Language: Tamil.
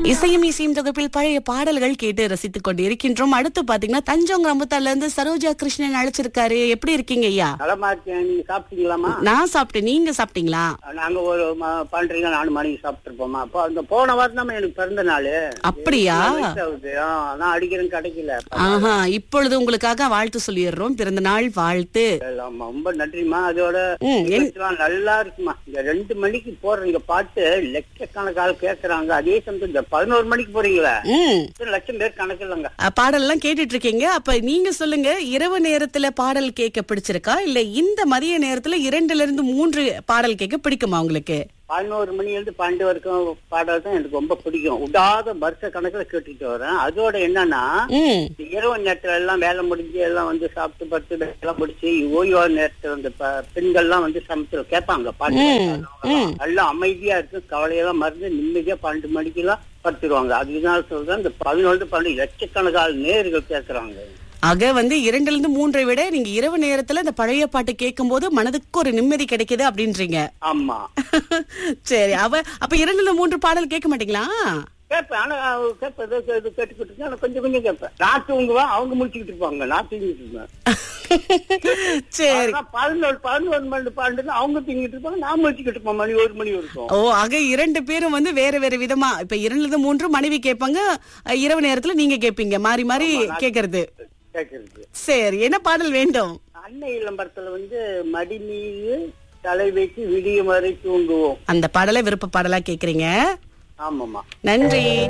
இசையும் இசையும் தொகுப்பில் பழைய பாடல்கள் கேட்டு ரசித்துக் கொண்டு இருக்கின்றோம் அடுத்து பாத்தீங்கன்னா தஞ்சோங்க அம்பத்தால இருந்து சரோஜா கிருஷ்ணன் அழைச்சிருக்காரு எப்படி இருக்கீங்க ஐயா நலமா இருக்கேன் நீங்க சாப்பிட்டீங்களாமா நான் சாப்பிட்டேன் நீங்க சாப்பிட்டீங்களா நாங்க ஒரு ம- பன்னெண்டு நாலு மணிக்கு சாப்பிட்டுருப்போமா அப்போ அந்த போன வாரம் தான் எனக்கு பிறந்த நாள் அப்படியா வயசாகுது ஆ, நான் அடிக்கிறேன் கிடைக்கல ஆஹா இப்பொழுது உங்களுக்காக வாழ்த்து சொல்லிடுறோம் பிறந்த நாள் வாழ்த்து ஆமா, ரொம்ப நன்றிமா அதோட ம், என்- நிகழ்ச்சிலாம் நல்லா இருக்குமா இந்த ரெண்டு மணிக்கு போடுற இந்த பாட்டு லட்சக்கணக்கால் கேக்குறாங்க அதே சமயம் இந்த பதினோரு மணிக்கு போறீங்களா ம் இத்தனை லட்சம் பேர் கணக்கு இல்லைங்க அஹ், பாடல்லாம் கேட்டுட்டு இருக்கீங்க அப்ப நீங்க சொல்லுங்க இரவு நேரத்துல பாடல் கேட்க பிடிச்சிருக்கா இல்ல இந்த மதிய நேரத்துல இரண்டுல இருந்து மூன்று பாடல் கேட்க பிடிக்குமா உங்களுக்கு பதினோரு மணில இருந்து பன்னெண்டு வரைக்கும் பாடல் தான் எனக்கு ரொம்ப பிடிக்கும் விடாத வருஷ கணக்குல கேட்டுட்டு வரேன் அதோட என்னன்னா ம் இந்த இரவு நேரத்துல எல்லாம் வேலை முடிஞ்சு எல்லாம் வந்து சாப்பிட்டு படுத்து எல்லாம் முடிச்சு ஓய்வான நேரத்துல இந்த ப- பெண்கள்லாம் வந்து சமைச்சு கேட்பாங்க பாட்டு கேட்பாங்க. நல்லா அமைதியா இருக்கு கவலையெல்லாம் மறந்து நிம்மதியா பன்னெண்டு மணிக்கு எல்லாம் படுத்துருவாங்க அதனால சொல்றேன் இந்த பதினொன்று பன்னெண்டு லட்சக்கணக்கான நேர்கள் கேட்கறாங்க ஆக வந்து இரண்டுல இருந்து மூன்றை விட நீங்க இரவு நேரத்துல இந்த பழைய பாட்டு கேட்கும் போது மனதுக்கு ஒரு நிம்மதி கிடைக்குது அப்படின்றீங்க ஆமா சரி அவ அப்ப இரண்டுல இருந்து மூன்று பாடல் கேட்க மாட்டீங்களா கேட்பேன் ஆனா கேட்பேன் ஏதோ இது கேட்டுக்கிட்டு இருக்கேன் ஆனா கொஞ்சம் கொஞ்சம் கேட்பேன் நான் தூங்குவேன் அவங்க முடிச்சுக்கிட்டு இருப்பாங்க நான் தூங்கிட்டு இருப்பேன் சரி ஆனா பதினோரு பதினோரு மணி பன்னெண்டு அவங்க தூங்கிட்டு இருப்பாங்க நான் முடிச்சுக்கிட்டு இருப்பேன் மணி ஒரு மணி வரைக்கும் ஓ ஆக இரண்டு பேரும் வந்து வேற வேற விதமா இப்ப இரண்டுல இருந்து மூன்று மனைவி கேட்பாங்க அஹ், இரவு நேரத்துல நீங்க கேட்பீங்க மாறி மாறி கேக்குறது கேட்கறது சரி என்ன பாடல் வேண்டும் அன்னை இளம்பரத்துல வந்து மடி மீது தலை வைத்து விடியும் வரை தூங்குவோம் அந்த பாடலை விருப்ப பாடலா கேக்குறீங்க ஆமாமா நன்றி